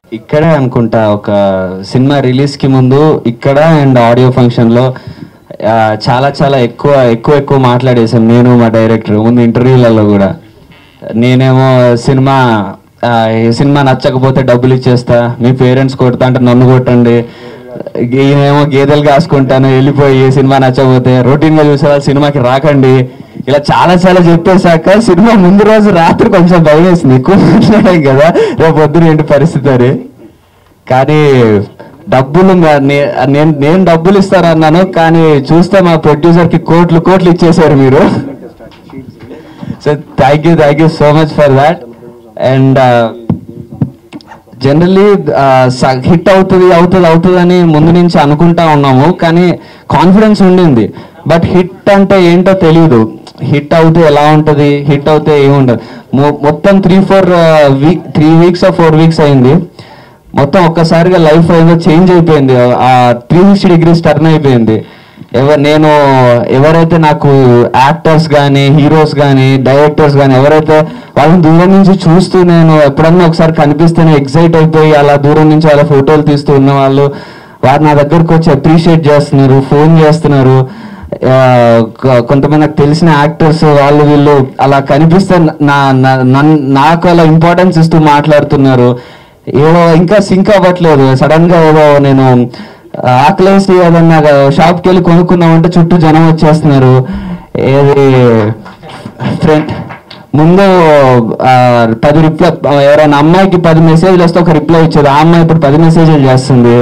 ఇక్కడే అనుకుంటా ఒక సినిమా రిలీజ్ కి ముందు ఇక్కడ అండ్ ఆడియో ఫంక్షన్ లో ఆ, చాలా చాలా ఎక్కువ ఎక్కువ ఎక్కువ మాట్లాడేసాం నేను మా డైరెక్టర్ ముందు ఇంటర్వ్యూలలో కూడా నేనేమో సినిమా ఆ, ఈ సినిమా నచ్చకపోతే డబ్బులు ఇచ్చేస్తా మీ పేరెంట్స్ కొడతా అంటే నన్ను కొట్టండి ఈయనేమో గేదెలు కాసుకుంటాను వెళ్ళిపోయి ఈ సినిమా నచ్చకపోతే రొటీన్ గా చూసే వాళ్ళు సినిమాకి రాకండి ఇలా చాలా చాలా చెప్పేశాక సినిమా ముందు రోజు రాత్రి కొంచెం భయం వేసింది ఎక్కువ మాట్లాడాం కదా రేపు పొద్దున ఏంటి పరిస్థితి అని కానీ డబ్బులు మ- నే- నేను నేను డబ్బులు ఇస్తానన్నాను కానీ చూస్తే మా ప్రొడ్యూసర్ కి కోట్లు కోట్లు ఇచ్చేశారు మీరు so thank you thank you so much for that and generally hit అవుతుంది అవుతుంది అవుతుంది అని ముందు నుంచి అనుకుంటా ఉన్నాము కానీ కాన్ఫిడెన్స్ ఉండింది బట్ హిట్ అంటే ఏంటో తెలియదు హిట్ అవుతే ఎలా ఉంటుంది హిట్ అవుతే ఏముండదు మొ- మొత్తం three four week three weeks four weeks అయింది మొత్తం ఒక్కసారిగా లైఫ్ ఏదో చేంజ్ అయిపోయింది ఆ త్రీ సిక్స్టీ డిగ్రీస్ టర్న్ అయిపోయింది ఎవరు నేను ఎవరైతే నాకు యాక్టర్స్ కానీ హీరోస్ కానీ డైరెక్టర్స్ కానీ ఎవరైతే వాళ్ళని దూరం నుంచి చూస్తూ నేను ఎప్పుడన్నా ఒకసారి కనిపిస్తేనే ఎగ్జైట్ అయిపోయి అలా దూరం నుంచి వాళ్ళ ఫోటోలు తీస్తూ ఉన్న వాళ్ళు వారు నా దగ్గరకు వచ్చి అప్రిషియేట్ చేస్తున్నారు ఫోన్ చేస్తున్నారు ఆ, కొ- కొంతమంది నాకు తెలిసిన యాక్టర్స్ వాళ్ళు వీళ్ళు అలా కనిపిస్తే నా నా- నన్- నాకు అలా ఇంపార్టెన్స్ ఇస్తూ మాట్లాడుతున్నారు ఏదో ఇంకా సింక్ అవ్వట్లేదు సడన్ గా ఏదో నేను ఆ, ఆకలేసి ఏదన్నా షాప్కి వెళ్ళి కొనుక్కున్నామంటే చుట్టూ జనం వచ్చేస్తున్నారు ఏది ఫ్రెండ్ ముందు ఆ, పది రిప్లై ఎవరైనా అమ్మాయికి పది మెసేజ్లు వస్తే ఒక రిప్లై ఇచ్చేది ఆ అమ్మాయి ఇప్పుడు పది మెసేజ్లు చేస్తుంది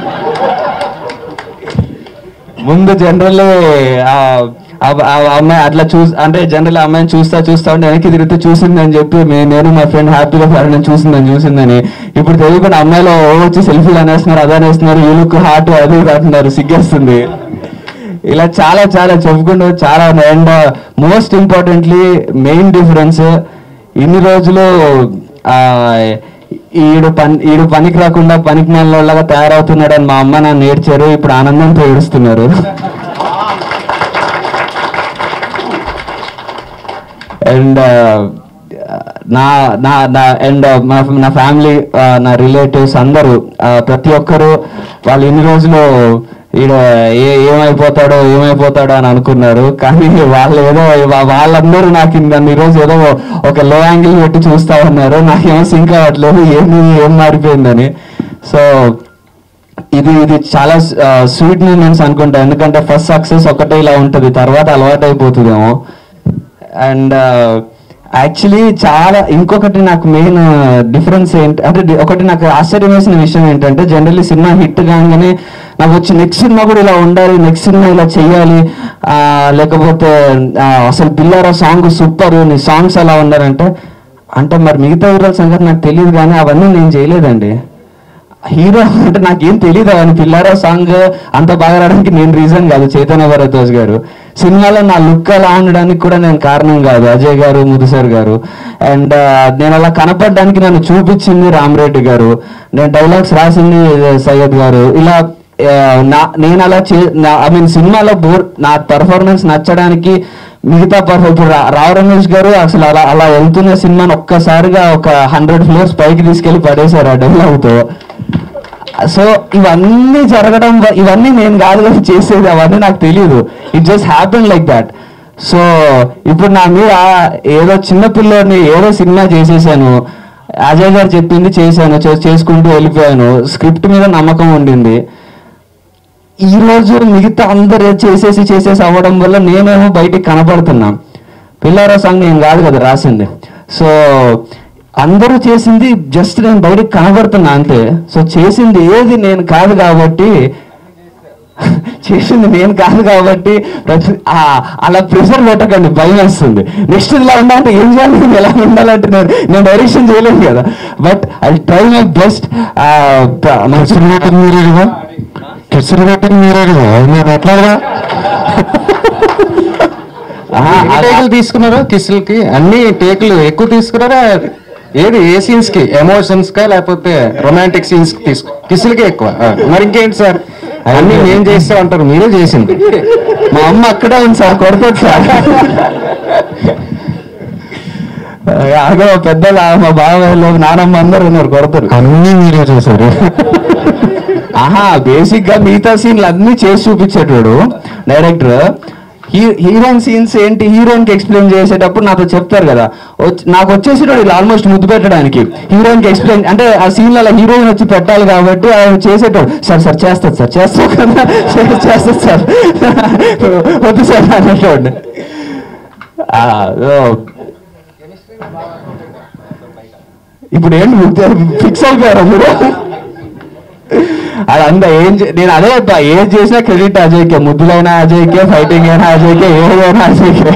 ముందు జనరల్ అమ్మాయి అట్లా చూ అంటే జనరల్ అమ్మాయిని చూస్తా చూస్తా ఉంటే వెనక్కి తిరిగితే చూసిందని చెప్పి మే- నేను మా ఫ్రెండ్ హ్యాపీగా నేను చూసిందని చూసిందని ఇప్పుడు తెలియకుండా అమ్మాయిలో ఓ వచ్చి సెల్ఫీలు అనేస్తున్నారు అదే అనేస్తున్నారు ఈ లుక్ హార్ట్ అది ఇది అంటున్నారు సిగ్గేస్తుంది ఇలా చాలా చాలా చెప్పుకుంటూ చాలా and most importantly main difference ఇన్ని రోజులు ఆ, ఈడు పని ఈడు పనికి రాకుండా పనికి మాలలాగా తయారవుతున్నాడు అని మా అమ్మ నన్ను ఏడ్చారు ఇప్పుడు ఆనందంతో ఏడుస్తున్నారు అండ్ నా నా నా అండ్ మా నా ఫ్యామిలీ నా రిలేటివ్స్ అందరూ ఆ, ప్రతి ఒక్కరు వాళ్ళు ఇన్ని రోజులు ఈడ ఏ ఏమైపోతాడో ఏమైపోతాడో అని అనుకున్నారు కానీ వాళ్ళు ఏదో వా- వాళ్ళందరూ నాకు నన్ను ఈరోజు ఏదో ఒక లో యాంగిల్ పెట్టి చూస్తా ఉన్నారు నాకేమో సింక్ అవ్వట్లేదు ఏమి ఏం మారిపోయిందని సో ఇది ఇది చాలా స్వీట్ మూమెంట్స్ అనుకుంటా ఎందుకంటే ఫస్ట్ సక్సెస్ ఒకటే ఇలా ఉంటుంది తర్వాత అలవాటు అయిపోతుందేమో అండ్ యాక్చువల్లీ చాలా ఇంకొకటి నాకు మెయిన్ డిఫరెన్స్ ఏంటి అంటే డి- ఒకటి నాకు ఆశ్చర్యం వేసిన విషయం ఏంటంటే జనరల్లీ సినిమా హిట్ కాగానే నాకు వచ్చి నెక్స్ట్ సినిమా కూడా ఇలా ఉండాలి నెక్స్ట్ సినిమా ఇలా చేయాలి ఆ, లేకపోతే ఆ, అసలు పిల్లరా సాంగ్ సూపర్ నీ సాంగ్స్ ఎలా ఉన్నారంటే అంటే మరి మిగతా హీరోల సంగతి నాకు తెలియదు కానీ అవన్నీ నేను చేయలేదండి హీరో అంటే నాకేం తెలియదు అని పిల్లారా సాంగ్ అంత బాగా రావడానికి నేను రీజన్ కాదు చైతన్య భరద్వాజ్ గారు సినిమాలో నా లుక్ అలా ఉండడానికి కూడా నేను కారణం కాదు అజయ్ గారు ముదుసర్ గారు అండ్ నేను అలా కనపడడానికి నన్ను చూపించింది రామరెడ్డి గారు నేను డైలాగ్స్ రాసింది సయ్యద్ గారు ఇలా ఆ, నా నేను అలా చే ఐ మీన్ సినిమాలో బోర్ నా పర్ఫార్మెన్స్ నచ్చడానికి మిగతా పర్ఫార్మ్ ఇప్పుడు రా- రావు రమేష్ గారు అసలు అలా అలా వెళ్తున్న సినిమాని ఒక్కసారిగా ఒక హండ్రెడ్ ఫ్లోర్స్ పైకి తీసుకెళ్లి పడేశారు ఆ డైలాగ్తో సో ఇవన్నీ జరగడం వ- ఇవన్నీ నేను కాదు కదా చేసేది అవన్నీ నాకు తెలియదు it just happen like that so ఇప్పుడు నా మీద ఏదో చిన్న పిల్లోని ఏదో సినిమా చేసేసాను అజయ్ గారు చెప్పింది చేశాను చే- చేసుకుంటూ వెళ్ళిపోయాను స్క్రిప్ట్ మీద నమ్మకం ఉండింది ఈ రోజు మిగతా అందరు చేసేసి చేసేసి అవ్వడం వల్ల నేనేమో బయటికి కనపడుతున్నా పిల్లారా సాంగ్ నేను కాదు కదా రాసింది సో అందరూ చేసింది జస్ట్ నేను బయటికి కనబడుతున్నా అంతే సో చేసింది ఏది నేను కాదు కాబట్టి చేసింది నేను కాదు కాబట్టి ప్రతి- ఆ, అలా ప్రెషర్ పెట్టకండి భయం వేస్తుంది నెక్స్ట్ ఇలా ఉండాలంటే ఏం చేయాలి నేను ఎలా ఉండాలంటే నేను నేను డైరెక్షన్ చేయలేను కదా but I try my best మీరే కదా కిసురు పెట్టింది మీరే కదా మీరు ఎట్లాగా టేకులు తీసుకున్నారా కిసులకి అన్ని టేకులు ఎక్కువ తీసుకున్నారా ఏది ఏ సీన్స్ కి ఎమోషన్స్ కా లేకపోతే రొమాంటిక్ సీన్స్ కి తీసుకు కిసులకి ఎక్కువ ఆ, మరి ఇంకేంటి సార్ అన్ని మేము చేస్తే అంటారు మీరే చేసింది మా అమ్మ అక్కడే ఉంది సార్ కొడుకోవచ్చు సార్ అదే పెద్దలు మా బాబాయ్లు నానమ్మ అందరు ఉన్నారు కొడతారు అన్నీ మీరే చూసారు ఆహా బేసిక్ గా మిగతా సీన్లు అన్ని చేసి చూపించేటోడు డైరెక్టర్ హీరోయిన్ సీన్స్ ఏంటి హీరోయిన్ కి ఎక్స్ప్లెయిన్ చేసేటప్పుడు నాతో చెప్తారు కదా వచ్చి- నాకు వచ్చేసేటోడు ఇలా ఆల్మోస్ట్ ముద్దు పెట్టడానికి హీరోయిన్ కి ఎక్స్ప్లెయిన్ అంటే ఆ సీన్ అలా హీరోయిన్ వచ్చి పెట్టాలి కాబట్టి ఆయన చేసేటోడు సార్ సార్ చేస్తుంది సార్ చేస్తావు కదా "చే- చేస్తుంది సార్ వద్దు సార్ అనేటోడు ఆ, ఓ. ఇప్పుడు ఏంటి ఫిక్స్ అయిపోయారా మీరు అదంతా ఏం చే- నేను అదే చెప్పా ఏం చేసినా క్రెడిట్ అజయ్కే ముద్దులైనా అజయ్కే ఫైటింగ్ అయినా అజయ్కే ఏదైనా అజయ్కే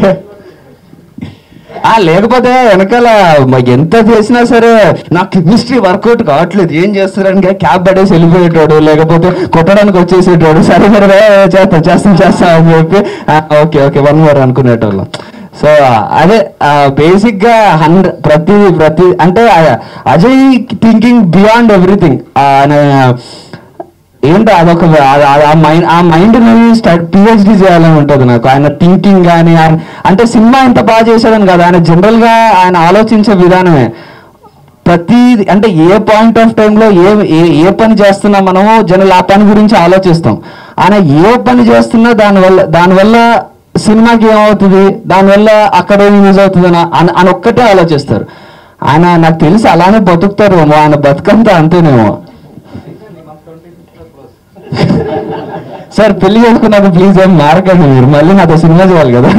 ఆ లేకపోతే వెనకాల మ- ఎంత చేసినా సరే నా కెమిస్ట్రీ వర్కౌట్ కావట్లేదు ఏం చేస్తారని క్యాబ్ పడేసి వెళ్ళిపోయేటోడు లేకపోతే కొట్టడానికి వచ్చేసేటోడు సరే సరే ఏ, చేస్తాం చేస్తాం చేస్తాం అని చెప్పి "ఆ, ఓకే ఓకే వన్ మోర్ అనుకునేటోళ్ళం సో అదే బేసిక్ గా హండ్రెడ్ ప్రతి ప్రతి అంటే ఆ, అజయ్ థింకింగ్ బియాండ్ ఎవ్రీథింగ్ ఆయన ఏంటో అదొక ఆ- ఆ- ఆ మైండ్ ఆ మైండ్ పిహెచ్డి చేయాలని ఉంటుంది నాకు ఆయన థింకింగ్ కానీ ఆయన అంటే సినిమా ఇంత బాగా చేశాడని కదా ఆయన జనరల్ గా ఆయన ఆలోచించే విధానమే ప్రతి అంటే ఏ పాయింట్ ఆఫ్ టైంలో ఏ ఏ- ఏ పని చేస్తున్నా మనము జనరల్ ఆ పని గురించి ఆలోచిస్తాం ఆయన ఏ పని చేస్తున్నా దానివల్ల దానివల్ల సినిమాకి ఏమవుతుంది దానివల్ల అక్కడ ఏం యూజ్ అవుతుంది అని అని- అని ఒక్కటే ఆలోచిస్తారు ఆయన నాకు తెలిసి అలానే బతుకుతారు ఆయన బతుకంతా అంతేనేమో సార్ పెళ్లి చేసుకున్నాక ప్లీజ్ ఏం మారకండి మీరు మళ్ళీ నాతో సినిమా చేయాలి కదా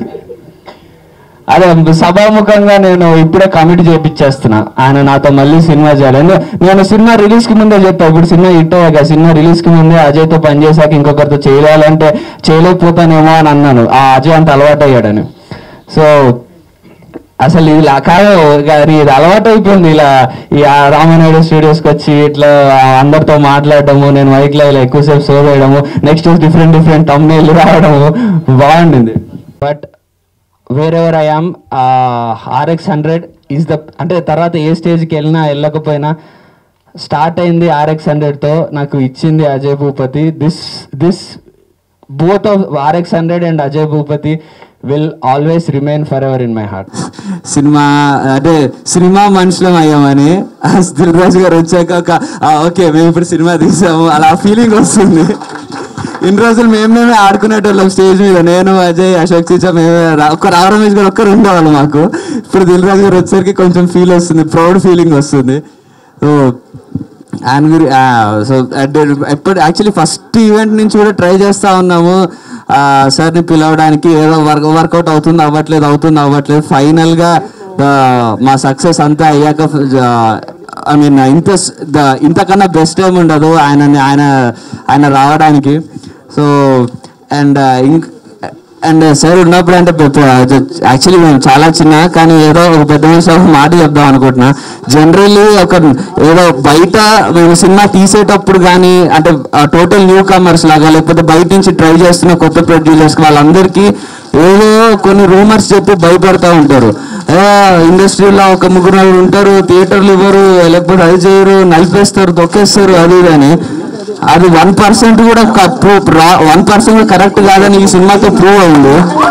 అదే సభాముఖంగా నేను ఇప్పుడే కమిటీ చేపించేస్తున్నా ఆయన నాతో మళ్ళీ సినిమా చేయాలి ఎందు- నేను సినిమా రిలీజ్ కి ముందే చెప్పా ఇప్పుడు సినిమా హిట్ అయ్యాక సినిమా రిలీజ్ కి ముందే అజయ్ తో పని చేశాక ఇంకొకరితో చేయాలంటే చేయలేకపోతానేమో అని అన్నాను ఆ అజయ్ అంత అలవాటు అయ్యాడని సో అసలు ఇది లా- కాదు కానీ ఇది అలవాటు అయిపోయింది ఇలా ఈ ఆ రామానాయుడు స్టూడియోస్కి వచ్చి ఇట్లా అందరితో మాట్లాడటము నేను మైక్ లో ఇలా ఎక్కువసేపు షో చేయడము నెక్స్ట్ డిఫరెంట్ డిఫరెంట్ తమ్నేళ్ళు రావడము బాగుండింది but wherever I am RX hundred is the అంటే తర్వాత ఏ స్టేజ్కి వెళ్ళినా వెళ్ళకపోయినా స్టార్ట్ అయింది ఆర్ఎక్స్ హండ్రెడ్తో నాకు ఇచ్చింది Ajay Bhupathi this this both of RX hundred and Ajay Bhupathi will always remain forever in my heart సినిమా అంటే సినిమా మనుషులం అయ్యామని దిల్ రాజు గారు వచ్చాక ఒక "ఆ, ఓకే మేము ఇప్పుడు సినిమా తీసాము అలా ఫీలింగ్ వస్తుంది ఇన్ని రోజులు మేము మేమే ఆడుకునేటోళ్ళం స్టేజ్ మీద నేను అజయ్ అశోక్ చీచా మేమే రా- ఒక్క రావు రమేష్ గారు ఒక్కరు ఉండేవాళ్ళు మాకు ఇప్పుడు దిల్ రాజు గారు వచ్చేసరికి కొంచెం ఫీల్ వస్తుంది ప్రౌడ్ ఫీలింగ్ వస్తుంది సో ఆయన గురి సో ఎప్పుడు యాక్చువల్లీ ఫస్ట్ ఈవెంట్ నుంచి కూడా ట్రై చేస్తా ఉన్నాము ఆ, సార్ని పిలవడానికి ఏదో వర్క్ వర్కౌట్ అవుతుంది అవ్వట్లేదు అవుతుంది అవ్వట్లేదు ఫైనల్గా మా సక్సెస్ అంతా అయ్యాక ఐ మీన్ ఇంత స్- ద- ఇంతకన్నా బెస్ట్ టైం ఉండదు ఆయనని ఆయన ఆయన రావడానికి సో అండ్ ఇంక్ అండ్ సార్ ఉన్నప్పుడు అంటే యాక్చువల్లీ మేము చాలా చిన్న కానీ ఏదో ఒక పెద్ద మనిషి ఒక మాట చెప్దాం అనుకుంటున్నా జనరల్లీ ఒక ఏదో బయట మేము సినిమా తీసేటప్పుడు కానీ అంటే టోటల్ న్యూ కమర్స్ లాగా లేకపోతే బయట నుంచి ట్రై చేస్తున్న కొత్త ప్రొడ్యూసర్స్ వాళ్ళందరికీ ఏదో కొన్ని రూమర్స్ చెప్పి భయపడతా ఉంటారు ఇండస్ట్రీలో ఒక ముగ్గురు నలుగురు ఉంటారు థియేటర్లు ఇవ్వరు లేకపోతే అది చేయరు నలిపేస్తారు తొక్కేస్తారు అది ఇది అని అది వన్ పర్సెంట్ కూడా ప్రూఫ్ వన్ పర్సెంట్ కరెక్ట్ కాదని ఈ సినిమాతో ప్రూవ్ అయింది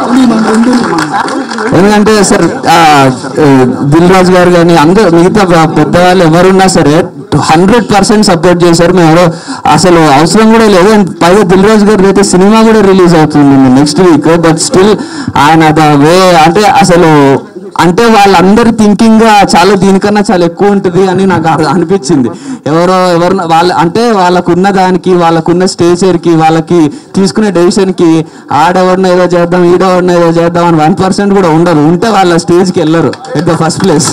ఎందుకంటే సార్ దిల్ రాజు గారు కానీ అందరూ మిగతా ప- పెద్దవాళ్ళు ఎవరున్నా సరే హండ్రెడ్ పర్సెంట్ సపోర్ట్ చేశారు మేము ఎవరో అసలు అవసరం కూడా లేదు And పైగా దిల్ రాజు గారి అయితే సినిమా కూడా రిలీజ్ అవుతుంది నెక్స్ట్ వీక్ బట్ స్టిల్ ఆయన ద వే అంటే అసలు అంటే వాళ్ళందరి థింకింగ్ చాలా దీనికన్నా చాలా ఎక్కువ ఉంటుంది అని నాకు అర్థం అనిపించింది ఎవరో ఎవరు వాళ్ళ అంటే వాళ్ళకున్న దానికి వాళ్ళకున్న స్టేచర్కి వాళ్ళకి తీసుకునే డెసిషన్కి ఆడెవరినో ఏదో చేద్దాం ఈడెవరినో ఏదో చేద్దాం అని వన్ పర్సెంట్ కూడా ఉండదు ఉంటే వాళ్ళ స్టేజ్కి వెళ్ళరు at the first place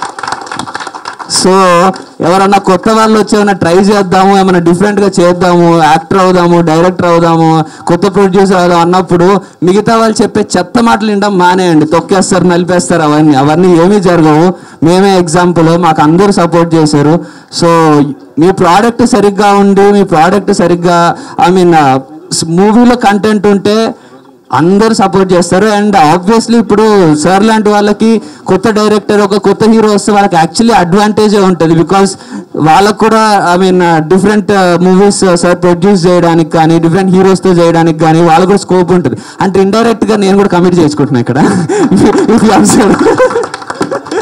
so ఎవరన్నా కొత్త వాళ్ళు వచ్చి ఏమైనా ట్రై చేద్దాము ఏమైనా డిఫరెంట్ గా చేద్దాము యాక్టర్ అవుదాము డైరెక్టర్ అవుదాము కొత్త ప్రొడ్యూసర్ అవుదాం అన్నప్పుడు మిగతా వాళ్ళు చెప్పే చెత్త మాటలు వినడం మానేయండి తొక్కేస్తారు నలిపేస్తారు అవన్నీ అవన్నీ ఏమీ జరగవు మేమే ఎగ్జాంపుల్ మాకు అందరూ సపోర్ట్ చేశారు సో మీ ప్రోడక్ట్ సరిగ్గా ఉండి మీ ప్రోడక్ట్ సరిగ్గా ఐ మీన్ మూవీలో కంటెంట్ ఉంటే అందరూ సపోర్ట్ చేస్తారు అండ్ ఆబ్వియస్లీ ఇప్పుడు సార్ లాంటి వాళ్ళకి కొత్త డైరెక్టర్ ఒక కొత్త హీరో వస్తే వాళ్ళకి యాక్చువల్లీ అడ్వాంటేజే ఉంటుంది బికాస్ వాళ్ళకు కూడా I mean different movies sir produce చేయడానికి కానీ డిఫరెంట్ హీరోస్తో చేయడానికి కానీ వాళ్ళకు కూడా స్కోప్ ఉంటుంది అంటే ఇండైరెక్ట్గా నేను కూడా కమిట్ చేసుకుంటున్నా ఇక్కడ If you observe.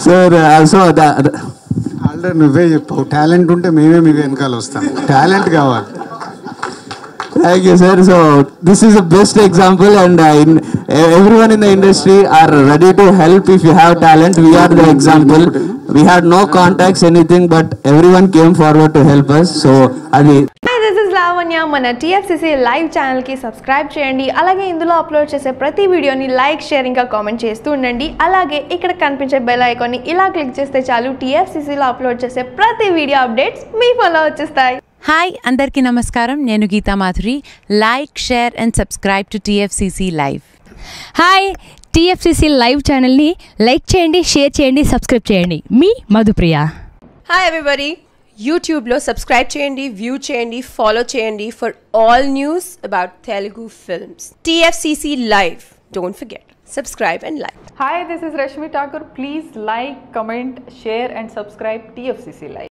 Sir so already నువ్వే చెప్పావు టాలెంట్ ఉంటే మేమే మీ వెనకాల వస్తాం టాలెంట్ కావాలి Thank you, sir. So this is the best example, and uh, in, everyone in the industry are ready to help if you have talent. We are the example. We had no contacts, anything, but everyone came forward to help us. So అది hi this is Lavanya మన TFCC live ఛానల్కి subscribe చేయండి అలాగే ఇందులో upload చేసే ప్రతి వీడియోని like share ఇంకా కామెంట్ చేస్తూ ఉండండి అలాగే ఇక్కడ కనిపించే బెల్ ఐకాన్ని ఇలా క్లిక్ చేస్తే చాలు టీఎఫ్సిసిలో అప్లోడ్ చేసే ప్రతి వీడియో అప్డేట్స్ మీ ఫోన్లో వచ్చేస్తాయి హాయ్ అందరికీ నమస్కారం నేను Geeta Madhuri like share and subscribe to TFCC live hi TFCC live ఛానల్ని లైక్ చేయండి షేర్ చేయండి సబ్స్క్రైబ్ చేయండి మీ మధుప్రియ హాయ్ ఎవ్రీబడి యూట్యూబ్లో సబ్స్క్రైబ్ చేయండి వ్యూ చేయండి ఫాలో చేయండి for all news about Telugu films TFCC live don't forget subscribe and like Hi, this is Rashmi Thakur. Please like, comment, share, and subscribe TFCC Live.